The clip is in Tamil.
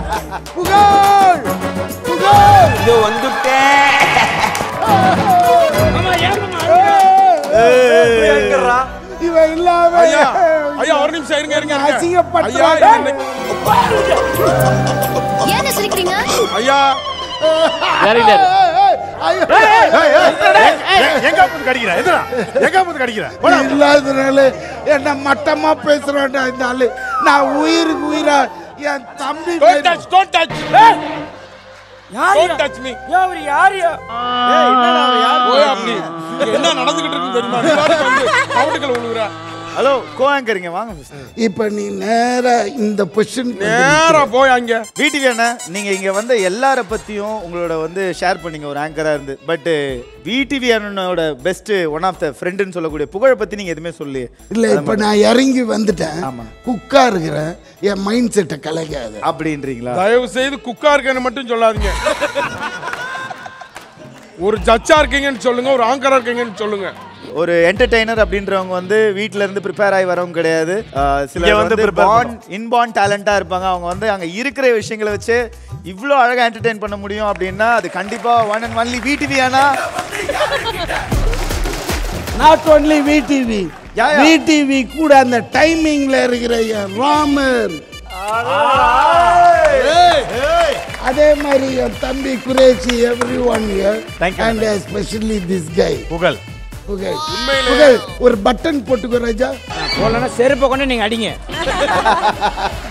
புகழ் புகழ் இது வந்துட்டேன் இவன் இல்லாம ஐயா ஐயா ஒரு நிமிஷம் இருங்க இருங்க இருங்க. அசிங்கப்படுத்துறாங்க. ஐயா என்னை- ஏங்க சிரிக்கிறீங்க ஐயா ஐயோ. எங்க போது கடிக்கிற எதுடா எங்க போது கடிக்கிற நீ இல்லாததுனால என்ன மட்டமா பேசுறான்டா இந்த ஆளு நான் உயிருக்கு உயிரா என் தம்பி டோன்ட் மாதிரி- touch don't touch don't touch me அவர் யாரியா ஓய் அப்படி இங்க என்ன நடந்துகிட்டு இருக்குன்னு தெரியுமா நீ பாட்டுக்கு வந்து கவுண்டுக்குள்ள விழுகுற ஹலோ கோ ஆங்கரிங்க வாங்க first. இப்ப நீ நேரா இந்த பொசிஷன் நேரா போய் அங்க வீட்டுக்கு என்ன நீங்க இங்க வந்த எல்லார பத்தியும் உங்களோட வந்து ஷேர் பண்ணீங்க ஒரு ஆங்கரா இருந்து பட் விடிவி அண்ணனோட பெஸ்ட் ஒன் ஆஃப் த ஃப்ரெண்டுன்னு சொல்லக்கூடிய புகழை பத்தி நீங்க எதுவுமே சொல்லி இல்ல இப்ப நான் இறங்கி வந்துட்டேன் ஆமா. குக்கா இருக்கிறேன் என் மைண்ட் செட்டை கலைக்காது அப்படின்றீங்களா தயவு செய்து குக்கா இருக்கேன்னு மட்டும் சொல்லாதீங்க ஒரு ஜட்ஜா இருக்கீங்கன்னு சொல்லுங்க ஒரு ஆங்கரா இருக்கீங்கன்னு சொல்லுங்க ஒரு என்டர்டெய்னர் அப்படின்றவங்க வந்து வீட்ல இருந்து ப்ரிப்பேர் ஆகி வரவங்க கிடையாது ஆஹ் இங்க சிலர் வந்து வந்து prepare பார்ன் இன்பார்ன் டேலண்டா இருப்பாங்க அவங்க வந்து அங்க இருக்கிற விஷயங்களை வச்சு இவ்வளோ அழகா என்டர்டெயின் பண்ண முடியும் அப்படின்னா அது கண்டிப்பா ஒன் அண்ட் ஒன்லி விடிவி ஆனா not only VTV yeah, yeah. VTV கூட அந்த டைமிங்ல இருக்கிற என் ராமர் அதே மாதிரி என் தம்பி Qureshi every one year Thank you, and especially this guy Pugazh Pugazh புகழ் ஒரு பட்டன் போட்டுக்கோ ராஜா போலன்னா செருப்பை கொண்டு நீங்க அடிங்க